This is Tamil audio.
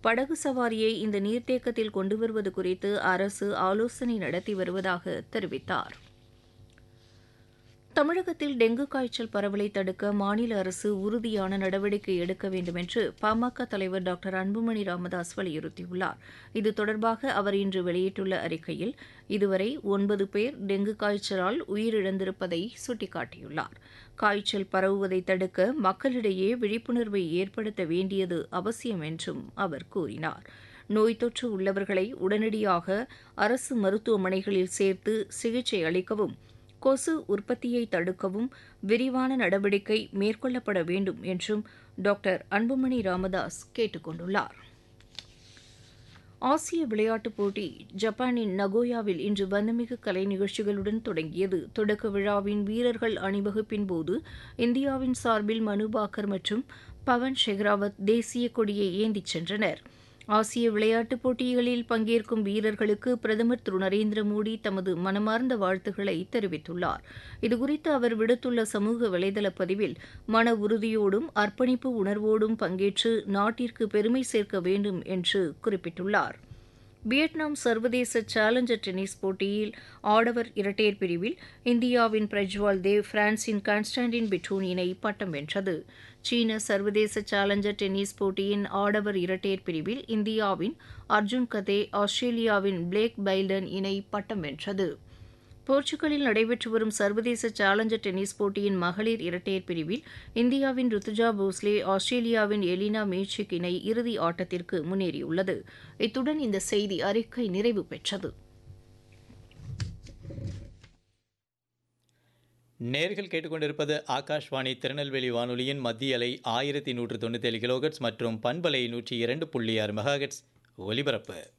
படகு சவாரியை இந்த நீர்த்தேக்கத்தில் கொண்டு வருவது குறித்து அரசு ஆலோசனை நடத்தி வருவதாக தெரிவித்தார் தமிழகத்தில் டெங்கு காய்ச்சல் பரவலை தடுக்க மாநில அரசு உறுதியான நடவடிக்கை எடுக்க வேண்டும் என்று பாமக தலைவர் டாக்டர் அன்புமணி ராமதாஸ் வலியுறுத்தியுள்ளார் இது தொடர்பாக அவர் இன்று வெளியிட்டுள்ள அறிக்கையில் இதுவரை ஒன்பது பேர் டெங்கு காய்ச்சலால் உயிரிழந்திருப்பதை சுட்டிக்காட்டியுள்ளார் காய்ச்சல் பரவுவதை தடுக்க மக்களிடையே விழிப்புணர்வை ஏற்படுத்த வேண்டியது அவசியம் என்றும் அவர் கூறினார் நோய் தொற்று உள்ளவர்களை உடனடியாக அரசு மருத்துவமனைகளில் சேர்த்து சிகிச்சை அளிக்கவும் கொசு உற்பத்தியை தடுக்கவும் விரிவான நடவடிக்கை மேற்கொள்ளப்பட வேண்டும் என்றும் டாக்டர் அன்புமணி ராமதாஸ் கேட்டுக் கொண்டுள்ளார் ஆசிய விளையாட்டுப் போட்டி ஜப்பானின் நகோயாவில் இன்று வண்ணமிகு கலை நிகழ்ச்சிகளுடன் தொடங்கியது தொடக்க விழாவின் வீரர்கள் அணிவகுப்பின் போது இந்தியாவின் சார்பில் மனு பாக்கர் மற்றும் பவன் ஷெக்ராவத் தேசிய கொடியை ஏந்திச் சென்றனர் ஆசிய விளையாட்டுப் போட்டிகளில் பங்கேற்கும் வீரர்களுக்கு பிரதமர் திரு நரேந்திர மோடி தமது மனமார்ந்த வாழ்த்துக்களை தெரிவித்துள்ளார் இதுகுறித்து அவர் விடுத்துள்ள சமூக வலைதள பதிவில் மன உறுதியோடும் அர்ப்பணிப்பு உணர்வோடும் பங்கேற்று நாட்டிற்கு பெருமை சேர்க்க வேண்டும் என்று குறிப்பிட்டுள்ளார் வியட்நாம் சர்வதேச சேலஞ்சர் டென்னிஸ் போட்டியில் ஆடவர் இரட்டையர் பிரிவில் இந்தியாவின் பிரஜ்வால் தேவ் பிரான்சின் கான்ஸ்டாண்டின் பிட்டூன் இணை பட்டம் வென்றது சீன சர்வதேச சேலஞ்சர் டென்னிஸ் போட்டியின் ஆடவர் இரட்டையர் பிரிவில் இந்தியாவின் அர்ஜுன் கதே ஆஸ்திரேலியாவின் பிளேக் பைல்டன் இணை பட்டம் வென்றது போர்ச்சுகலில் நடைபெற்று வரும் சர்வதேச சேலஞ்சர் டென்னிஸ் போட்டியின் மகளிர் இரட்டையர் பிரிவில் இந்தியாவின் ருத்துஜா போஸ்லே ஆஸ்திரேலியாவின் எலினா மேச்சிக் இணை இறுதி ஆட்டத்திற்கு முன்னேறியுள்ளது இத்துடன் இந்த செய்தி அறிக்கை நிறைவு பெற்றது நேர்கள் கேட்டுக்கொண்டிருப்பது ஆகாஷ்வாணி திருநெல்வேலி வானொலியின் மத்திய அலை ஆயிரத்தி நூற்று தொண்ணூத்தேழு கிலோகட்ஸ் மற்றும் பண்பலை நூற்றி இரண்டு புள்ளி ஆறு மெகாஹெட்ஸ் ஒலிபரப்பு